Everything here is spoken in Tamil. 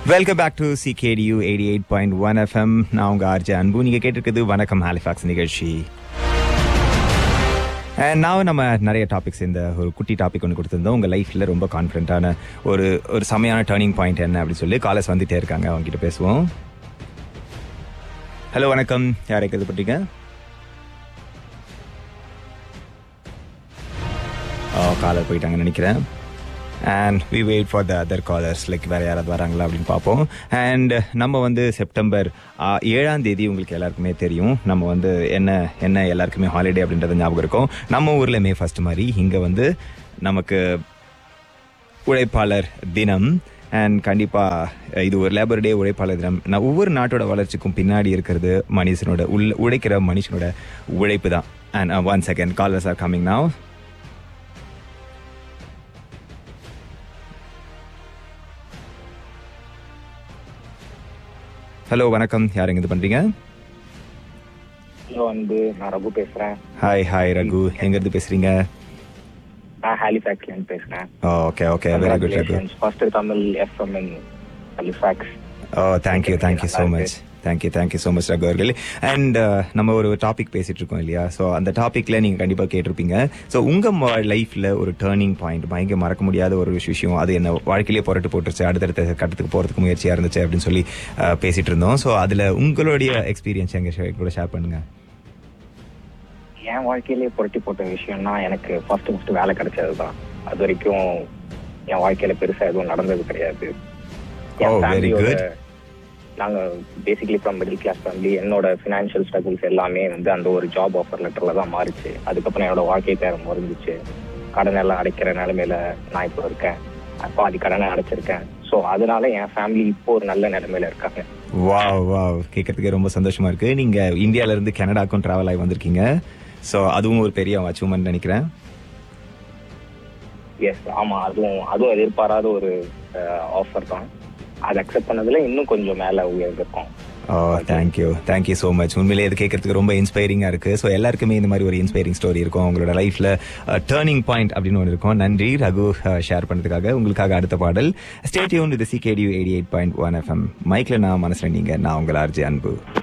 Welcome back to CKDU eighty eight point one FM நான் உங்க ஆர்ஜே அன்பு நீங்க கேட்டிருக்குது வணக்கம் ஹாலிஃபாக்ஸ் நிகழ்ச்சி And now நம்ம நிறைய டாபிக்ஸ் இந்த ஒரு குட்டி டாபிக் ஒன்று கொடுத்துருந்தோம் உங்கள் லைஃப்பில் ரொம்ப கான்ஃபிடென்ட்டான ஒரு ஒரு செமையான டேர்னிங் பாயிண்ட் என்ன அப்படின்னு சொல்லி காலேஜ் வந்துட்டே இருக்காங்க அவங்க கிட்ட பேசுவோம் ஹலோ வணக்கம் யாரை இது பண்றீங்க காலர் போயிட்டாங்கன்னு நினைக்கிறேன் and we wait for the other callers like வேறு யாராவது வராங்களா அப்படின்னு பார்ப்போம் அண்ட் நம்ம வந்து செப்டம்பர் ஆ, ஏழாம் தேதி உங்களுக்கு எல்லாருக்குமே தெரியும் நம்ம வந்து என்ன என்ன எல்லாருக்குமே ஹாலிடே அப்படின்றது ஞாபகம் இருக்கும் நம்ம ஊரில் மே ஃபர்ஸ்ட் மாதிரி இங்கே வந்து நமக்கு உழைப்பாளர் தினம் அண்ட் கண்டிப்பாக இது ஒரு லேபர் டே உழைப்பாளர் தினம் நான் ஒவ்வொரு நாட்டோட வளர்ச்சிக்கும் பின்னாடி இருக்கிறது மனுஷனோட உள்ள உழைக்கிற மனுஷனோட உழைப்பு தான் and one second callers are coming now hello வணக்கம் யார் இது பண்றீங்க ஹலோ அன்பு நான் ரகு பேசுறேன் ஹாய் ஹாய் ரகு எங்க இருந்து பேசுறீங்க நான் ஹாலிஃபேக்ஸ்ல இருந்து பேசுறேன் okay okay very good Raghu first Tamil FM in Halifax oh thank you thank you so much thank you thank you so much Raghu அவர்கள் அண்ட் நம்ம ஒரு டாபிக் பேசிட்டு இருக்கோம் இல்லையா ஸோ அந்த டாபிக்ல நீங்க கண்டிப்பா கேட்டிருப்பீங்க ஸோ உங்க லைஃப்ல ஒரு டேர்னிங் பாயிண்ட் பயங்கர மறக்க முடியாத ஒரு விஷயம் அது என்ன வாழ்க்கையிலேயே புரட்டு போட்டுருச்சு அடுத்தடுத்த கட்டத்துக்கு போறதுக்கு முயற்சியா இருந்துச்சு அப்படின்னு சொல்லி அஹ், பேசிட்டு இருந்தோம் ஸோ அதுல உங்களுடைய எக்ஸ்பீரியன்ஸ் எங்க share- கூட ஷேர் பண்ணுங்க என் வாழ்க்கையிலேயே புரட்டி போட்ட விஷயம்னா எனக்கு ஃபர்ஸ்ட் ஃபர்ஸ்ட் வேலை கிடைச்சது தான் அது வரைக்கும் என் வாழ்க்கையில பெருசா எதுவும் நடந்தது கிடையாது என் Oh, very ஃபேமிலியோட good. நாங்க basically from middle class family என்னோட ஃபினான்ஷியல் ஸ்ட்ரகிள்ஸ் எல்லாமே வந்து அந்த ஒரு ஜாப் ஆஃபர் லெட்டர்ல தான் மாறிச்சு அதுக்கப்புறம் என்னோட வாழ்க்கை தேரம் முறிஞ்சிச்சு கடன் எல்லாம் அடைக்கிற நிலைமையில நான் இப்போ இருக்கேன் பாதி கடனை அடைச்சிருக்கேன் ஸோ அதனால என் ஃபேமிலி இப்போ ஒரு நல்ல நிலைமையில இருக்காங்க வாவ் வாவ் கேட்கறதுக்கே ரொம்ப சந்தோஷமா இருக்கு நீங்க இந்தியால இருந்து கனடாக்கும் டிராவல் ஆகி வந்திருக்கீங்க ஸோ அதுவும் ஒரு பெரிய அச்சீவ்மெண்ட் நினைக்கிறேன் எஸ் ஆமா அதுவும் அதுவும் எதிர்பாராத ஒரு ஆஃபர் தான் அதை அக்செப்ட் பண்ணதுல இன்னும் கொஞ்சம் மேல உயர்ந்திருக்கோம் oh thank you thank you so much உண்மையிலே இது கேட்கறதுக்கு ரொம்ப இன்ஸ்பைரிங்காக இருக்கு ஸோ எல்லாருக்குமே இந்த மாதிரி ஒரு இன்ஸ்பைரிங் ஸ்டோரி இருக்கும் உங்களோட லைஃப்ல டேர்னிங் பாயிண்ட் அப்படின்னு ஒன்று இருக்கும் நன்றி ரகு ஷேர் பண்ணதுக்காக உங்களுக்காக அடுத்த பாடல் ஸ்டேட்யூன் இது CKDU eighty eight point one FM மைக்ல நான் மனசுல நீங்க நான் உங்கள் ஆர்ஜி அன்பு